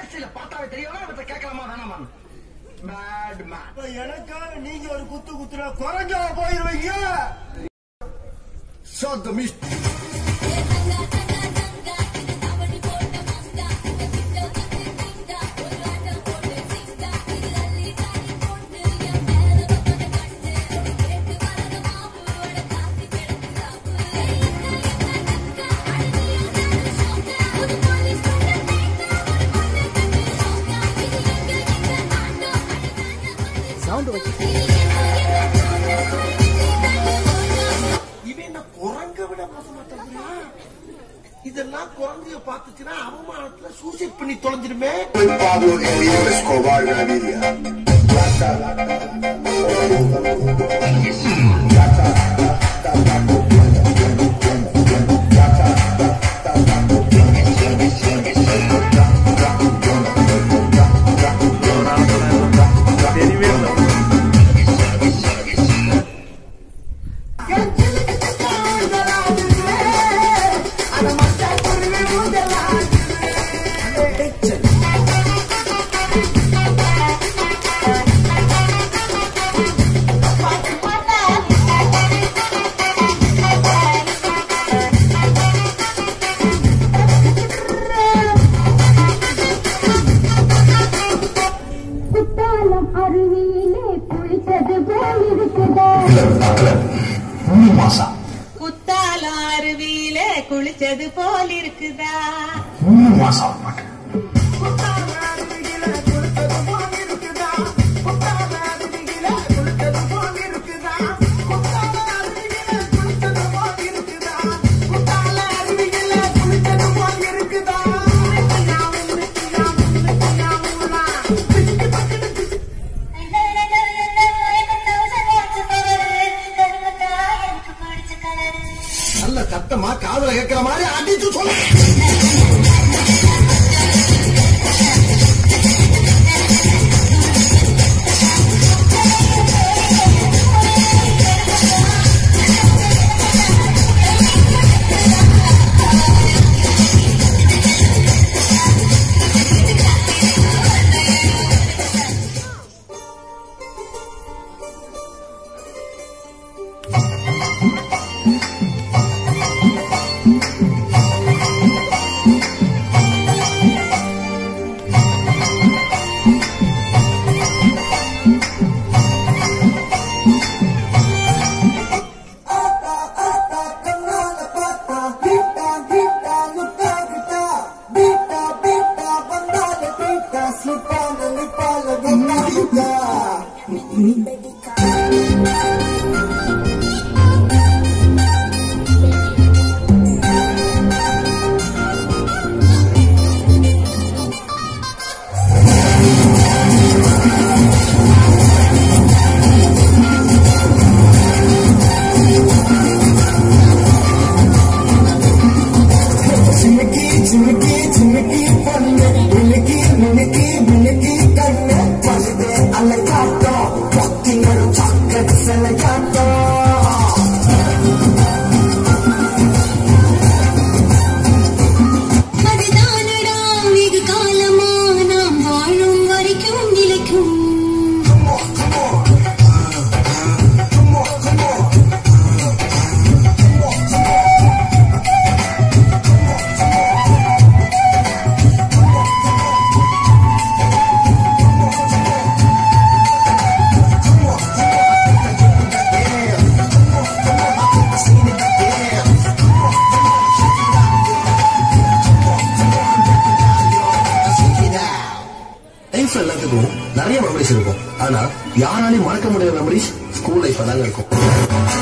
கேஸ்டில பார்த்தாவே தெரியவனா இவற்றை கேட்கலாமா வேணாமா மேட் மேன் இப்ப எனக்காக நீங்க ஒரு குத்து குத்துனா குறைஞ்சா போயிருவீங்க ஷாட் த மிஸ் சவுண்ட் வச்சு இவன் என்ன குரங்க விட மோசமா தம்புறா இதெல்லாம் குரங்கைய பார்த்துச்சுன்னா அவமானத்துல சூசைட் பண்ணி தொலைஞ்சிருமே Pablo Emilio Escobar Gaviria. Kuthalam அருவியிலே குளித்தது போல் இருக்குதா மூணு மாசம் குத்தாலம் அருவியில குளிச்சது போல் இருக்குதா மூணு மாசம் பாட்டு நல்ல சத்தமா காதுல கேட்கிற மாதிரி அடிச்சு சொல்ல அதுதானடா வெகு காலமா நாம் வாழும் வரைக்கும் நிலைக்கும் லைஃப்ல எல்லாத்துக்கும் நிறைய மெமரிஸ் இருக்கும் ஆனா யாராலையும் மறக்க முடியாத மெமரிஸ் ஸ்கூல் லைஃப்ல தாங்க இருக்கும்